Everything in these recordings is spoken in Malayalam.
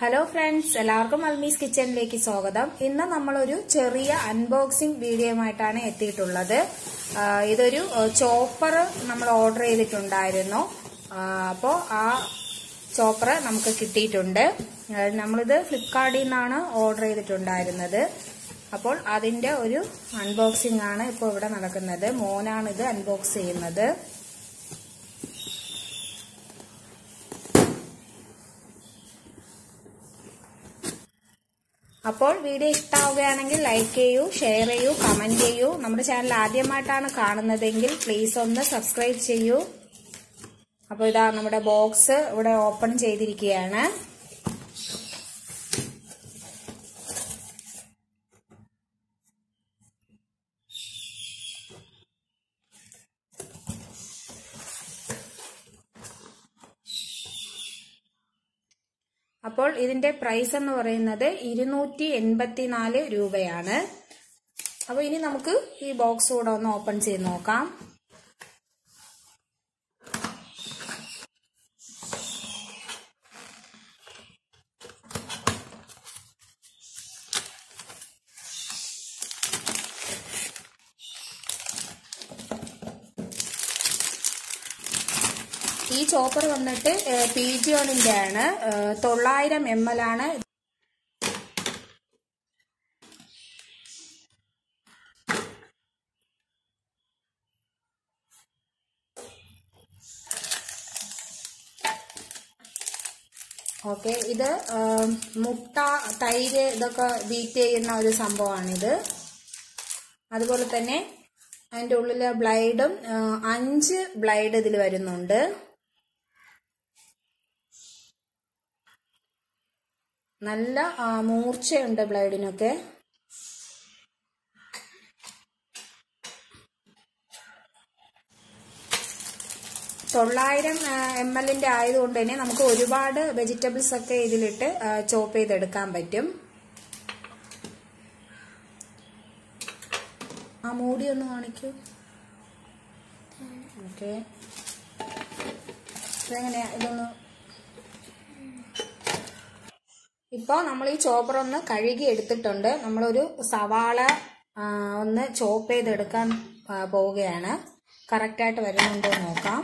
ഹലോ ഫ്രണ്ട്സ് എല്ലാവർക്കും അൽമീസ് കിച്ചണിലേക്ക് സ്വാഗതം ഇന്ന് നമ്മളൊരു ചെറിയ അൺബോക്സിംഗ് വീഡിയോയുമായിട്ടാണ് എത്തിയിട്ടുള്ളത് ആ, ഇതൊരു ചോപ്പർ നമ്മൾ ഓർഡർ ചെയ്തിട്ടുണ്ടായിരുന്നു അപ്പോൾ ആ ചോപ്പർ നമുക്ക് കിട്ടിയിട്ടുണ്ട് ആ, നമ്മളിത് ഫ്ലിപ്കാർട്ടിൽ നിന്നാണ് ഓർഡർ ചെയ്തിട്ടുണ്ടായിരുന്നത് അപ്പോൾ അതിന്റെ ഒരു അൺബോക്സിംഗ് ആണ് ഇപ്പോൾ ഇവിടെ നടക്കുന്നത് മോനാണ് ഇത് അൺബോക്സ് ചെയ്യുന്നത് അപ്പോൾ വീഡിയോ ഇഷ്ടമാവുകയാണെങ്കിൽ ലൈക്ക് ചെയ്യൂ ഷെയർ ചെയ്യൂ കമന്റ് ചെയ്യൂ നമ്മുടെ ചാനൽ ആദ്യമായിട്ടാണ് കാണുന്നതെങ്കിൽ പ്ലീസ് ഒന്ന് സബ്സ്ക്രൈബ് ചെയ്യൂ അപ്പോൾ ഇതാ നമ്മുടെ ബോക്സ് ഇവിടെ ഓപ്പൺ ചെയ്തിരിക്കുകയാണ് അപ്പോൾ ഇതിന്റെ പ്രൈസ് എന്ന് പറയുന്നത് ഇരുന്നൂറ്റി എൺപത്തിനാല് രൂപയാണ് അപ്പോൾ ഇനി നമുക്ക് ഈ ബോക്സ് കൂടെ ഒന്ന് ഓപ്പൺ ചെയ്ത് നോക്കാം ഈ ചോപ്പർ വന്നിട്ട് പി ജി ഓണിന്റെ ആണ് തൊള്ളായിരം എം എൽ ആണ് ഓക്കെ ഇത് ഏം, മുട്ട തൈര് ഇതൊക്കെ ബീറ്റ് ചെയ്യുന്ന ഒരു സംഭവമാണിത് അതുപോലെ തന്നെ അതിൻ്റെ ഉള്ളിലെ ബ്ലൈഡും ആ, അഞ്ച് ബ്ലൈഡ് ഇതിൽ വരുന്നുണ്ട് നല്ല ആ, മൂർച്ചയുണ്ട് ബ്ലൈഡിനൊക്കെ തൊള്ളായിരം എം എല്ലിന്റെ ആയതുകൊണ്ട് തന്നെ നമുക്ക് ഒരുപാട് വെജിറ്റബിൾസ് ഒക്കെ ഇതിലിട്ട് ചോപ്പ് ചെയ്തെടുക്കാൻ പറ്റും ആ മൂടി ഒന്ന് കാണിക്കൂ ഓക്കെ ഇതെങ്ങനെയാ ഇതൊന്ന് ഇപ്പോൾ നമ്മൾ ഈ ചോപ്പർ ഒന്ന് കഴുകി എടുത്തിട്ടുണ്ട് നമ്മളൊരു സവാള ആ, ഒന്ന് ചോപ്പ് ചെയ്തെടുക്കാൻ ആ, പോവുകയാണ് കറക്റ്റായിട്ട് വരുന്നുണ്ടോ എന്ന് നോക്കാം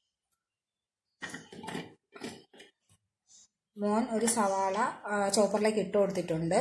മോൻ ഒരു സവാള ആ, ചോപ്പറിലേക്ക് ഇട്ട് കൊടുത്തിട്ടുണ്ട്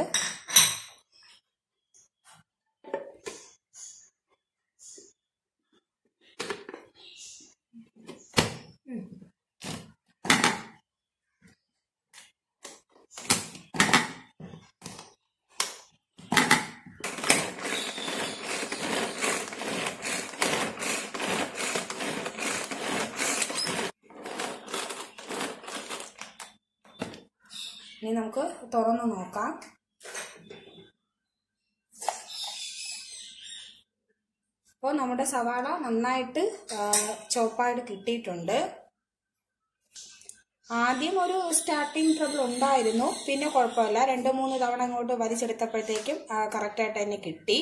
ഇനി നമുക്ക് തുറന്ന് നോക്കാം അപ്പോൾ നമ്മുടെ സവാള നന്നായിട്ട് ചോപ്പായിട്ട് കിട്ടിയിട്ടുണ്ട് ആദ്യം ഒരു സ്റ്റാർട്ടിങ് ട്രബിൾ ഉണ്ടായിരുന്നു പിന്നെ കുഴപ്പമില്ല രണ്ട് മൂന്ന് തവണ ഇങ്ങോട്ട് വലിച്ചെടുത്തപ്പോഴത്തേക്കും കറക്റ്റായിട്ട് തന്നെ കിട്ടി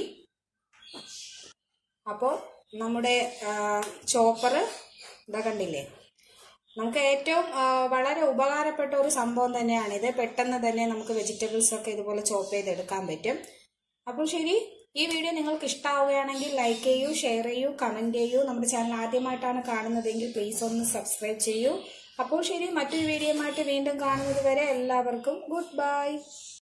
അപ്പോൾ നമ്മുടെ ചോപ്പർ ഇതാ കണ്ടില്ലേ നമുക്ക് ഏറ്റവും ആ, വളരെ ഉപകാരപ്പെട്ട ഒരു സംഭവം തന്നെയാണിത് പെട്ടെന്ന് തന്നെ നമുക്ക് വെജിറ്റബിൾസ് ഒക്കെ ഇതുപോലെ ചോപ്പ് ചെയ്തെടുക്കാൻ പറ്റും അപ്പോൾ ശരി ഈ വീഡിയോ നിങ്ങൾക്ക് ഇഷ്ടമാവുകയാണെങ്കിൽ ലൈക്ക് ചെയ്യൂ ഷെയർ ചെയ്യൂ കമന്റ് ചെയ്യൂ നമ്മുടെ ചാനൽ ആദ്യമായിട്ടാണ് കാണുന്നതെങ്കിൽ പ്ലീസ് ഒന്ന് സബ്സ്ക്രൈബ് ചെയ്യൂ അപ്പോൾ ശരി മറ്റൊരു വീഡിയോയുമായിട്ട് വീണ്ടും കാണുന്നത് വരെ എല്ലാവർക്കും ഗുഡ് ബൈ